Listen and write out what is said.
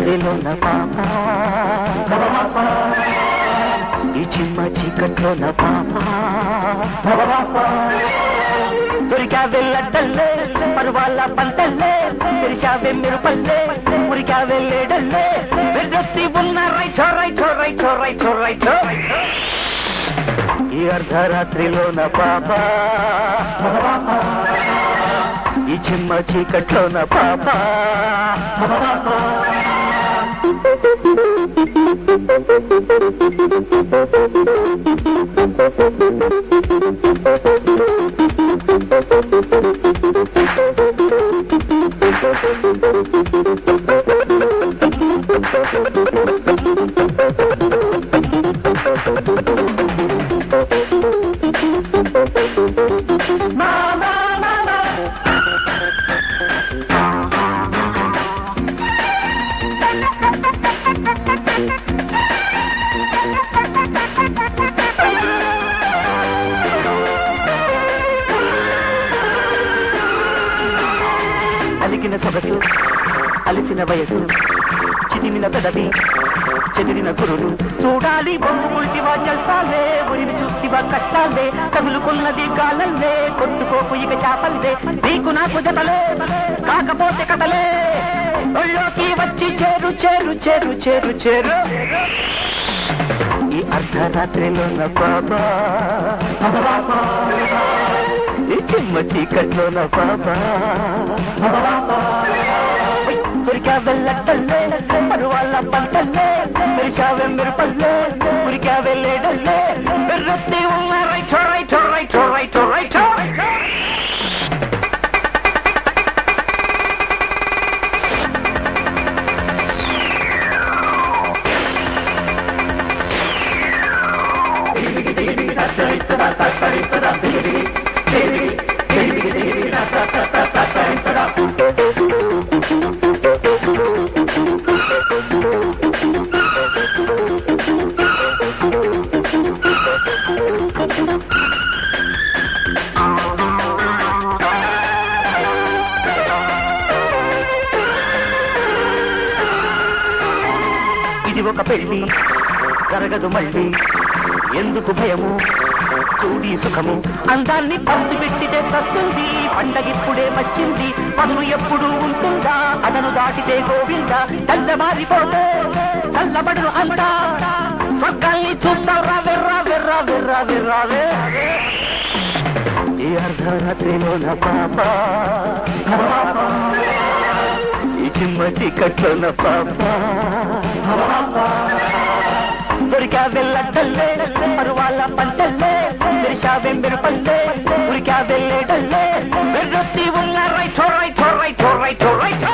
అర్ధరాత్రిలోన పాప ఈ చిమ్మ చీకట్లోన పాప దొరికావే లడ్డల్లే పరువాల పంటల్లే తెరిచావే మిరుపల్లే ఉరికావే లేడల్లే వెర్రెత్తి ఉన్న రైచో రైచో రైచో రైచో రైచో ఈ అర్ధరాత్రిలోన పాప ఈ చిమ్మ చీకట్లోన పాప అలికిన సొగసు అలిసిన వయసు చిదిమిన పెదవి చెదిరిన గురులు చూడాలి బొమ్ము ఉల్టివా జల్సాలే ఉరిని చూస్తివా కష్టాలే తగులుకున్నది గాలల్లే కొట్టుకోకు ఇక చాపల్లే నీకు నాకు జతలే కాకపోతే కథలే ఒళ్ళోకి వచ్చి చేరు చేరు చేరు చేరు చేరు ఈ అర్ధరాత్రిలోన బాబా ఈ చిమ్మ చీకట్లోన బాబా ఉరికా వెళ్ళట్టల్లే పరువాళ్ళ పంటల్లే మెరిశావే మిరపల్లే ఉరికా వెళ్ళేడల్లే వెర్రెత్తి ఉన్న రైటో రైటో రైటో రైటో రైటో ఇది ఒక పెళ్లి జరగదు మళ్ళీ ఎందుకు భయము చూడి సుఖము అందాన్ని పంచి పెట్టితే చస్తుంది పండగిప్పుడే వచ్చింది పన్ను ఎప్పుడు ఉంటుందా అదను దాటితే గోవిందా చల్లబారిపోతే చల్లబడును అంతా స్వర్గాల్ని చూస్తారా వెర్రా వెర్రా వెర్రా వెర్రావే ఈ అర్ధరాత్రిలోన పాప ఈ చిమ్మ చీకట్లోన పాప దొరికా వెళ్ళట్టల్లే పరువాళ్ళ పంటల్లే తెరిశావే మిరపల్లే ఉరికా వెళ్ళేడల్లే వెర్రొత్తి ఉన్న రైటో రైటో రైటో రైటో రైటో